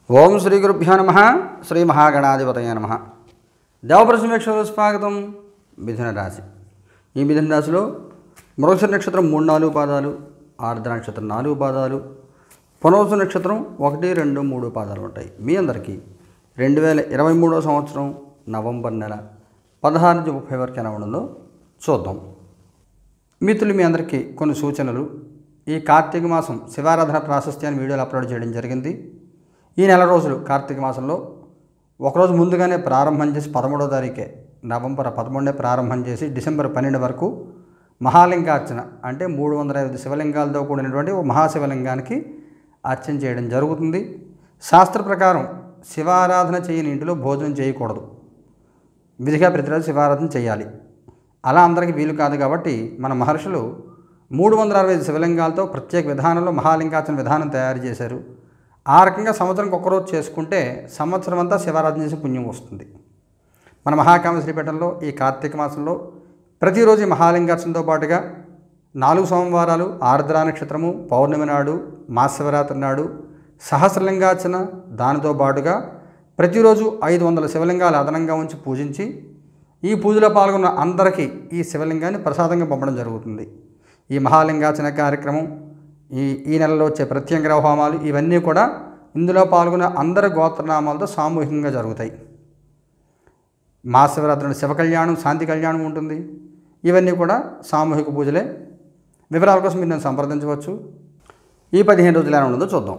ఓం శ్రీ గురుభ్యో నమ శ్రీ మహాగణాధిపతయ నమ దేవప్రసమేక్షకు స్వాగతం మిథున రాశి ఈ మిథున రాశిలో మృగశిర నక్షత్రం మూడు నాలుగు పాదాలు ఆర్ద్ర నక్షత్రం నాలుగు పాదాలు పునవసు నక్షత్రం ఒకటి రెండు మూడు పాదాలు ఉంటాయి మీ అందరికీ రెండు వేల ఇరవై మూడో సంవత్సరం నవంబర్ నెల పదహారు నుంచి ముప్పై వరకు ఎలా ఉండదో చూద్దాం మిత్రులు మీ అందరికీ కొన్ని సూచనలు ఈ కార్తీక మాసం శివారాధన ప్రాశస్త్యాన్ని వీడియోలు అప్లోడ్ చేయడం జరిగింది ఈ నెల రోజులు కార్తీక మాసంలో ఒకరోజు ముందుగానే ప్రారంభం చేసి పదమూడో తారీఖే నవంబర్ పదమూడునే ప్రారంభం చేసి డిసెంబర్ పన్నెండు వరకు మహాలింగార్చన అంటే మూడు వందల ఐదు శివలింగాలతో కూడినటువంటి ఒక మహాశివలింగానికి అర్చన చేయడం జరుగుతుంది శాస్త్ర ప్రకారం శివారాధన చేయని ఇంటిలో భోజనం చేయకూడదు విధిగా ప్రతిరోజు శివారాధన చేయాలి అలా అందరికీ వీలు కాదు కాబట్టి మన మహర్షులు మూడు వందల అరవై ఐదు శివలింగాలతో ప్రత్యేక విధానంలో మహాలింగార్చన విధానం తయారు చేశారు ఆ రకంగా సంవత్సరానికి ఒక్కరోజు చేసుకుంటే సంవత్సరం అంతా శివారాధన చేసే పుణ్యం వస్తుంది మన మహాకామ శ్రీపీఠంలో ఈ కార్తీక మాసంలో ప్రతిరోజు ఈ మహాలింగార్చనతో పాటుగా నాలుగు సోమవారాలు ఆర్ద్రా నక్షత్రము పౌర్ణమి నాడు మహాశివరాత్రి నాడు సహస్రలింగార్చన దానితో పాటుగా ప్రతిరోజు ఐదు వందల శివలింగాలు అదనంగా ఉంచి పూజించి ఈ పూజలో పాల్గొన్న అందరికీ ఈ శివలింగాన్ని ప్రసాదంగా పంపడం జరుగుతుంది ఈ మహాలింగార్చన కార్యక్రమం ఈ ఈ నెలలో వచ్చే ప్రత్యంగర హోమాలు ఇవన్నీ కూడా ఇందులో పాల్గొన్న అందరి గోత్రనామాలతో సామూహికంగా జరుగుతాయి మహాశివరాత్రి నాడు శివ కళ్యాణం శాంతి కళ్యాణం ఉంటుంది ఇవన్నీ కూడా సామూహిక పూజలే వివరాల కోసం మీరు నన్ను సంప్రదించవచ్చు ఈ పదిహేను రోజులు ఎలా ఉండదో చూద్దాం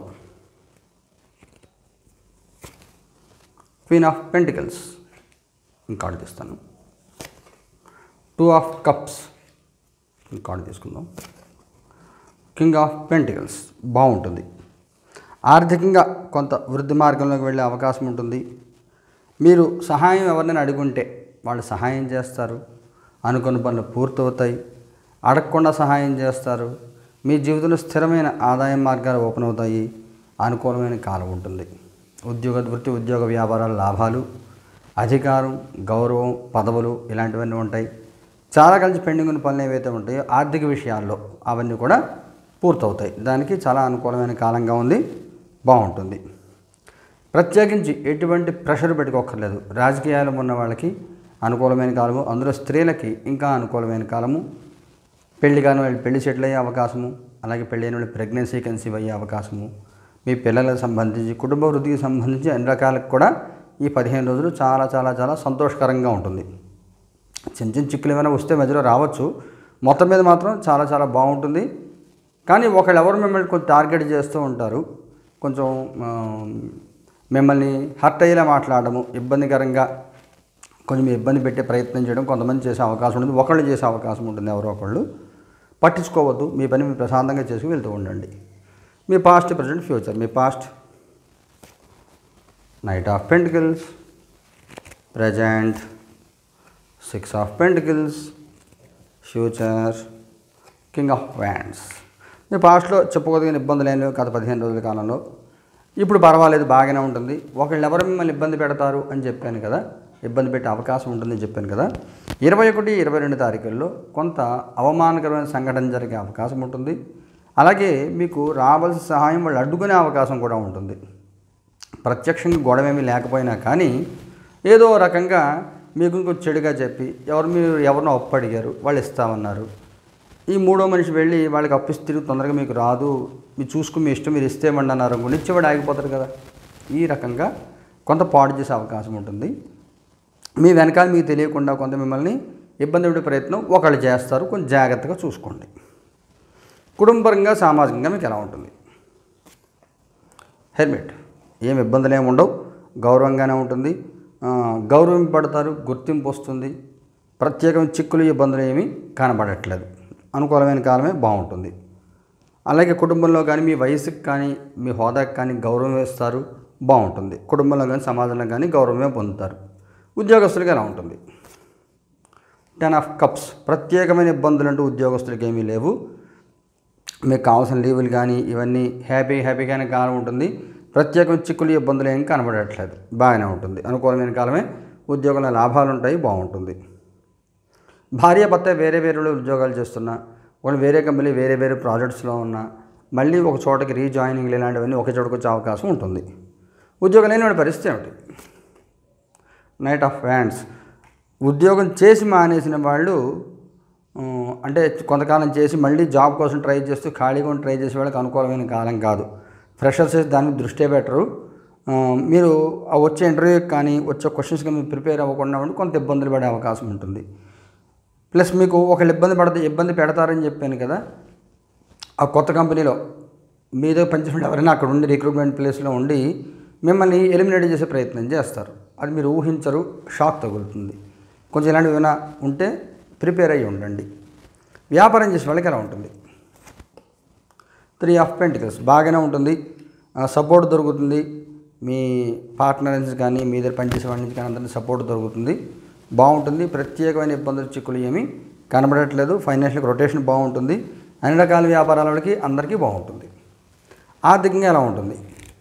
క్వీన్ ఆఫ్ పెంటికల్స్ ఇంకాడు తీస్తాను టూ ఆఫ్ కప్స్ ఇంకాడు తీసుకుందాం కింగ్ ఆఫ్ పెంటికల్స్ బాగుంటుంది ఆర్థికంగా కొంత వృద్ధి మార్గంలోకి వెళ్ళే అవకాశం ఉంటుంది మీరు సహాయం ఎవరినైనా అడుగుంటే వాళ్ళు సహాయం చేస్తారు అనుకున్న పనులు పూర్తవుతాయి అడగకుండా సహాయం చేస్తారు మీ జీవితంలో స్థిరమైన ఆదాయ మార్గాలు ఓపెన్ అవుతాయి అనుకూలమైన కాలం ఉంటుంది ఉద్యోగ వృత్తి ఉద్యోగ వ్యాపారాల లాభాలు అధికారం గౌరవం పదవులు ఇలాంటివన్నీ ఉంటాయి చాలా కలిసి పెండింగ్ ఉన్న పనులు ఏవైతే ఉంటాయో ఆర్థిక విషయాల్లో అవన్నీ కూడా పూర్తవుతాయి దానికి చాలా అనుకూలమైన కాలంగా ఉంది బాగుంటుంది ప్రత్యేకించి ఎటువంటి ప్రెషర్ పెట్టుకోక్కర్లేదు రాజకీయాలు ఉన్న వాళ్ళకి అనుకూలమైన కాలము అందులో స్త్రీలకి ఇంకా అనుకూలమైన కాలము పెళ్లి కాని వాళ్ళు పెళ్లి సెటిల్ అయ్యే అవకాశము అలాగే పెళ్ళైన వాళ్ళు ప్రెగ్నెన్సీ కన్సీవ్ అయ్యే అవకాశము మీ పిల్లలకు సంబంధించి కుటుంబ వృద్ధికి సంబంధించి అన్ని రకాలకు కూడా ఈ పదిహేను రోజులు చాలా చాలా చాలా సంతోషకరంగా ఉంటుంది చిన్న చిన్న చిక్కులు ఏమైనా వస్తే మధ్యలో రావచ్చు మొత్తం మీద మాత్రం చాలా చాలా బాగుంటుంది కానీ ఒకళ్ళు ఎవరు మిమ్మల్ని కొంచెం టార్గెట్ చేస్తూ ఉంటారు కొంచెం ఆ, మిమ్మల్ని హర్ట్ అయ్యేలా మాట్లాడము ఇబ్బందికరంగా కొంచెం ఇబ్బంది పెట్టే ప్రయత్నం చేయడం కొంతమంది చేసే అవకాశం ఉంటుంది ఒకళ్ళు చేసే అవకాశం ఉంటుంది ఎవరో ఒకళ్ళు పట్టించుకోవద్దు మీ పని మీరు ప్రశాంతంగా చేసుకుని వెళ్తూ ఉండండి మీ పాస్ట్ ప్రజెంట్ ఫ్యూచర్ మీ past knight of pentacles present six of pentacles future king of wands మీ పాస్ట్లో చెప్పుకోదగిన ఇబ్బందులు ఏం లేవు గత పదిహేను రోజుల కాలంలో ఇప్పుడు పర్వాలేదు బాగానే ఉంటుంది ఒకళ్ళు ఎవరు మిమ్మల్ని ఇబ్బంది పెడతారు అని చెప్పాను కదా ఇబ్బంది పెట్టే అవకాశం ఉంటుందని చెప్పాను కదా ఇరవై ఒకటి ఇరవై రెండు తారీఖుల్లో కొంత అవమానకరమైన సంఘటన జరిగే అవకాశం ఉంటుంది అలాగే మీకు రావాల్సిన సహాయం వాళ్ళు అడ్డుకునే అవకాశం కూడా ఉంటుంది ప్రత్యక్షంగా గొడవేమీ లేకపోయినా కానీ ఏదో రకంగా మీకు ఇంకొంచెం చెడుగా చెప్పి ఎవరు మీరు ఎవరినో అప్పు అడిగారు వాళ్ళు ఇస్తామన్నారు ఈ మూడో మనిషి వెళ్ళి వాళ్ళకి అప్పిస్తే తిరిగి తొందరగా మీకు రాదు మీరు చూసుకుని మీ ఇష్టం మీరు ఇస్తేమండి అన్నారు అనుకోండి ఇచ్చేవాడు ఆగిపోతారు కదా ఈ రకంగా కొంత పాడు చేసే అవకాశం ఉంటుంది మీ వెనకాల మీకు తెలియకుండా కొంత మిమ్మల్ని ఇబ్బంది పెట్టే ప్రయత్నం ఒకళ్ళు చేస్తారు కొంచెం జాగ్రత్తగా చూసుకోండి కుటుంబపరంగా సామాజికంగా మీకు ఎలా ఉంటుంది హెల్మెట్ ఏం ఇబ్బందులు ఏమి ఉండవు గౌరవంగానే ఉంటుంది ఆ, గౌరవింపబడతారు గుర్తింపు వస్తుంది ప్రత్యేకమైన చిక్కులు ఇబ్బందులు ఏమీ కనబడట్లేదు అనుకూలమైన కాలమే బాగుంటుంది అలాగే కుటుంబంలో కానీ మీ వయసుకి కానీ మీ హోదాకి కానీ గౌరవం ఇస్తారు బాగుంటుంది కుటుంబంలో కానీ సమాజంలో కానీ గౌరవమే పొందుతారు ఉద్యోగస్తులకి ఎలా ఉంటుంది టెన్ ఆఫ్ కప్స్ ప్రత్యేకమైన ఇబ్బందులు అంటూ ఉద్యోగస్తులకి ఏమీ లేవు మీకు కావాల్సిన లీవులు కానీ ఇవన్నీ హ్యాపీ హ్యాపీగానే కాలం ఉంటుంది ప్రత్యేకమైన చిక్కులు ఇబ్బందులు ఏం కనబడట్లేదు బాగానే ఉంటుంది అనుకూలమైన కాలమే ఉద్యోగంలో లాభాలు ఉంటాయి బాగుంటుంది భార్య భర్త వేరే వేరే వాళ్ళు ఉద్యోగాలు చేస్తున్నా వాళ్ళు వేరే కంపెనీ వేరే వేరే ప్రాజెక్ట్స్లో ఉన్నా మళ్ళీ ఒక చోటకి రీజాయినింగ్లు ఇలాంటివన్నీ ఒకే చోటకి వచ్చే అవకాశం ఉంటుంది ఉద్యోగం లేని వాడి పరిస్థితి ఏమిటి నైట్ ఆఫ్ హ్యాండ్స్ ఉద్యోగం చేసి మానేసిన వాళ్ళు ఆ, అంటే కొంతకాలం చేసి మళ్ళీ జాబ్ కోసం ట్రై చేస్తూ ఖాళీగా ఉండి ట్రై చేసే వాళ్ళకి అనుకూలమైన కాలం కాదు ఫ్రెషర్స్ అయితే దాని మీద దృష్టి పెట్టరు ఆ, మీరు ఆ వచ్చే ఇంటర్వ్యూకి కానీ వచ్చే క్వశ్చన్స్కి మీరు ప్రిపేర్ అవ్వకుండా ఉండి కొంత ఇబ్బందులు పడే అవకాశం ఉంటుంది ప్లస్ మీకు ఒకళ్ళు ఇబ్బంది పడితే ఇబ్బంది పెడతారని చెప్పాను కదా ఆ కొత్త కంపెనీలో మీతో పనిచేసిన ఎవరైనా అక్కడ ఉండి రిక్రూట్మెంట్ ప్లేస్లో ఉండి మిమ్మల్ని ఎలిమినేట్ చేసే ప్రయత్నం చేస్తారు అది మీరు ఊహించరు షాక్ తగులుతుంది కొంచెం ఇలాంటివి ఏమైనా ఉంటే ప్రిపేర్ అయ్యి ఉండండి వ్యాపారం చేసే వాళ్ళకి ఎలా ఉంటుంది త్రీ ఆఫ్ పెంటికల్స్ బాగానే ఉంటుంది సపోర్ట్ దొరుకుతుంది మీ పార్ట్నర్ నుంచి కానీ మీ దగ్గర పనిచేసే వాళ్ళ నుంచి కానీ అందరినీ సపోర్ట్ దొరుకుతుంది బాగుంటుంది ప్రత్యేకమైన ఇబ్బందులు చిక్కులు ఏమీ కనబడట్లేదు ఫైనాన్షియల్ రొటేషన్ బాగుంటుంది అన్ని రకాల వ్యాపారాల వాళ్ళకి అందరికీ బాగుంటుంది ఆర్థికంగా ఎలా ఉంటుంది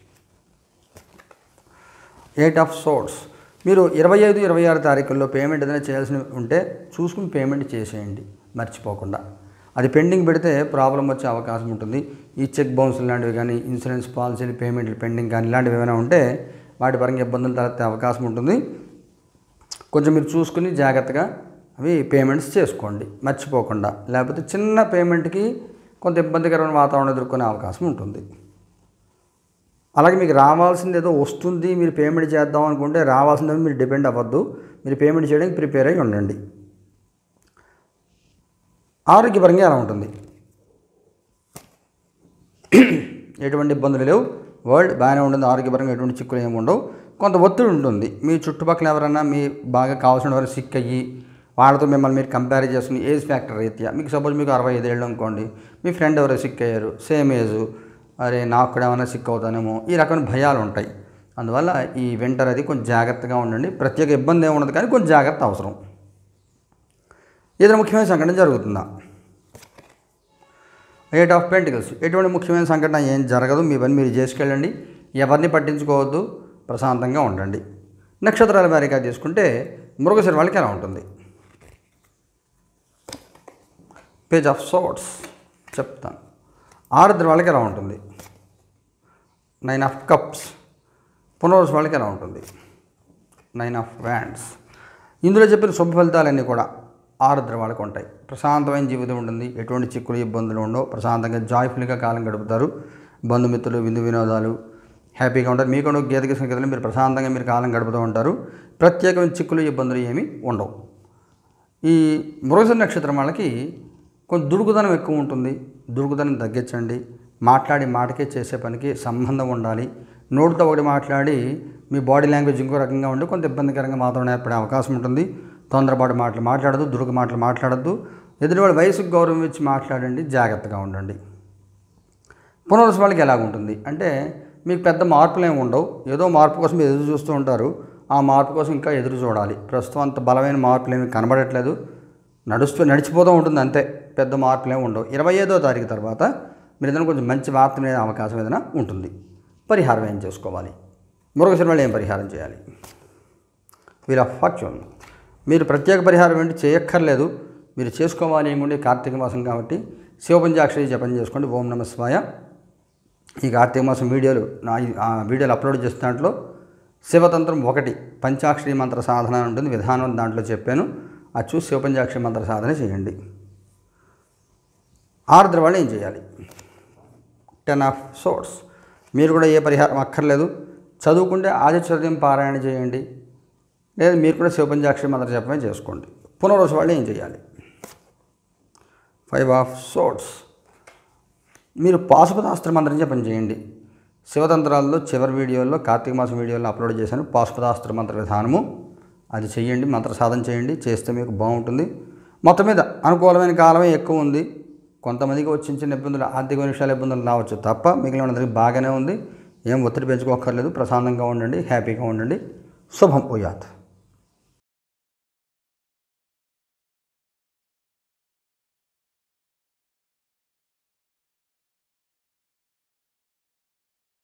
ఎయిట్ ఆఫ్ సోర్స్ మీరు ఇరవై ఐదు ఇరవై ఆరు తారీఖుల్లో పేమెంట్ ఏదైనా చేయాల్సి ఉంటే చూసుకుని పేమెంట్ చేసేయండి మర్చిపోకుండా అది పెండింగ్ పెడితే ప్రాబ్లం వచ్చే అవకాశం ఉంటుంది ఈ చెక్ బౌన్స్ లాంటివి కానీ ఇన్సూరెన్స్ పాలసీలు పేమెంట్లు పెండింగ్ కానీ ఇలాంటివి ఏమైనా ఉంటే వాటి పరంగా ఇబ్బందులు తలెత్తే అవకాశం ఉంటుంది కొంచెం మీరు చూసుకుని జాగ్రత్తగా అవి పేమెంట్స్ చేసుకోండి మర్చిపోకుండా లేకపోతే చిన్న పేమెంట్కి కొంత ఇబ్బందికరమైన వాతావరణం ఎదుర్కొనే అవకాశం ఉంటుంది అలాగే మీకు రావాల్సింది ఏదో వస్తుంది మీరు పేమెంట్ చేద్దాం అనుకుంటే రావాల్సింది మీరు డిపెండ్ అవ్వద్దు మీరు పేమెంట్ చేయడానికి ప్రిపేర్ అయ్యి ఉండండి ఆరోగ్యపరంగా ఎలా ఉంటుంది ఎటువంటి ఇబ్బందులు లేవు వరల్డ్ బాగానే ఉంటుంది ఆరోగ్యపరంగా ఎటువంటి చిక్కులు ఏమి ఉండవు కొంత ఒత్తిడి ఉంటుంది మీ చుట్టుపక్కల ఎవరైనా మీ బాగా కావాల్సిన వారు సిక్ అయ్యి వాళ్ళతో మిమ్మల్ని మీరు కంపేర్ చేసుకుని ఏజ్ ఫ్యాక్టర్ రీత్యా మీకు సపోజ్ మీకు అరవై ఐదు ఏళ్ళు అనుకోండి మీ ఫ్రెండ్ ఎవరో సిక్ అయ్యారు సేమ్ ఏజ్ అరే నాకు కూడా ఏమైనా సిక్ అవుతానేమో ఈ రకమైన భయాలు ఉంటాయి అందువల్ల ఈ వింటర్ అది కొంచెం జాగ్రత్తగా ఉండండి ప్రత్యేక ఇబ్బంది ఏమి ఉండదు కానీ కొంచెం జాగ్రత్త అవసరం ఏదైనా ముఖ్యమైన సంఘటన జరుగుతుందా ఎయిట్ ఆఫ్ పెంటికల్స్ ఎటువంటి ముఖ్యమైన సంఘటన ఏం జరగదు మీ పని మీరు చేసుకెళ్ళండి ఎవరిని పట్టించుకోవద్దు ప్రశాంతంగా ఉండండి నక్షత్రాల వారిగా తీసుకుంటే మృగశిర వాళ్ళకి ఎలా ఉంటుంది పేజ్ ఆఫ్ సోట్స్ చెప్తాను ఆరుద్ర వాళ్ళకి ఎలా ఉంటుంది నైన్ ఆఫ్ కప్స్ పునర్వసు వాళ్ళకి ఎలా ఉంటుంది నైన్ ఆఫ్ వ్యాండ్స్ ఇందులో చెప్పిన శుభ ఫలితాలన్నీ కూడా ఆరుద్ర వాళ్ళకి ఉంటాయి ప్రశాంతమైన జీవితం ఉంటుంది ఎటువంటి చిక్కులు ఇబ్బందులు ఉండవు ప్రశాంతంగా జాయ్ఫుల్గా కాలం గడుపుతారు బంధుమిత్రులు విందు వినోదాలు హ్యాపీగా ఉంటారు మీకుండా గీతకి సంగీతంలో మీరు ప్రశాంతంగా మీరు కాలం గడుపుతూ ఉంటారు ప్రత్యేకమైన చిక్కులు ఇబ్బందులు ఏమీ ఉండవు ఈ మృగశిర నక్షత్రం వాళ్ళకి కొంచెం దుడుకుదనం ఎక్కువ ఉంటుంది దుడుకుదనం తగ్గించండి మాట్లాడి మాటకే చేసే పనికి సంబంధం ఉండాలి నోటితో ఒకటి మాట్లాడి మీ బాడీ లాంగ్వేజ్ ఇంకో రకంగా ఉండి కొంత ఇబ్బందికరంగా వాతావరణం ఏర్పడే అవకాశం ఉంటుంది తొందరపాటు మాటలు మాట్లాడద్దు దుడుకు మాటలు మాట్లాడద్దు ఎదుటివాడి వయసుకు గౌరవం ఇచ్చి మాట్లాడండి జాగ్రత్తగా ఉండండి పునరుస్ వాళ్ళకి ఎలాగుంటుంది అంటే మీకు పెద్ద మార్పులు ఏమి ఉండవు ఏదో మార్పు కోసం మీరు ఎదురు చూస్తూ ఉంటారు ఆ మార్పు కోసం ఇంకా ఎదురు చూడాలి ప్రస్తుతం అంత బలమైన మార్పులు ఏమి కనబడట్లేదు నడుస్తూ నడిచిపోతూ ఉంటుంది అంతే పెద్ద మార్పులు ఏమి ఉండవు ఇరవై ఐదో తారీఖు తర్వాత మీరు ఏదైనా కొంచెం మంచి వార్త మీద అవకాశం ఏదైనా ఉంటుంది పరిహారం ఏం చేసుకోవాలి మరొకసారి వాళ్ళు ఏం పరిహారం చేయాలి వీల్ ఆఫ్ ఫార్చ్యూన్ మీరు ప్రత్యేక పరిహారం ఏంటి చేయక్కర్లేదు మీరు చేసుకోవాలి ఏముండే కార్తీక మాసం కాబట్టి శివపంచాక్షరి జపం చేసుకోండి ఓం నమ శివాయ ఈ కార్తీక మాసం వీడియోలు నా ఆ వీడియోలు అప్లోడ్ చేసిన దాంట్లో శివతంత్రం ఒకటి పంచాక్షరి మంత్ర సాధన అని ఉంటుంది విధానం దాంట్లో చెప్పాను అది చూసి శివపంచాక్షరి మంత్ర సాధన చేయండి ఆరుద్ర వాళ్ళు ఏం చేయాలి టెన్ ఆఫ్ సోర్స్ మీరు కూడా ఏ పరిహారం అక్కర్లేదు చదువుకుంటే ఆదిత్యం పారాయణ చేయండి లేదా మీరు కూడా శివపంచాక్షరి మంత్ర జపమే చేసుకోండి పునర్వసు వాళ్ళు ఏం చేయాలి ఫైవ్ ఆఫ్ సోర్ట్స్ మీరు పాశుపతాస్త్ర మంత్రం జపం చేయండి శివతంత్రాల్లో చివరి వీడియోలో కార్తీక మాసం వీడియోలో అప్లోడ్ చేశాను పాశుపతాస్త్ర మంత్ర విధానము అది చేయండి మంత్ర సాధన చేయండి చేస్తే మీకు బాగుంటుంది మొత్తం మీద అనుకూలమైన కాలమే ఎక్కువ ఉంది కొంతమందికి వచ్చిన చిన్న ఇబ్బందులు ఆర్థిక విషయాల ఇబ్బందులు రావచ్చు తప్ప మిగిలిన అందరికీ బాగానే ఉంది ఏం ఒత్తిడి పెంచుకోక్కర్లేదు ప్రశాంతంగా ఉండండి హ్యాపీగా ఉండండి శుభం పోయాత్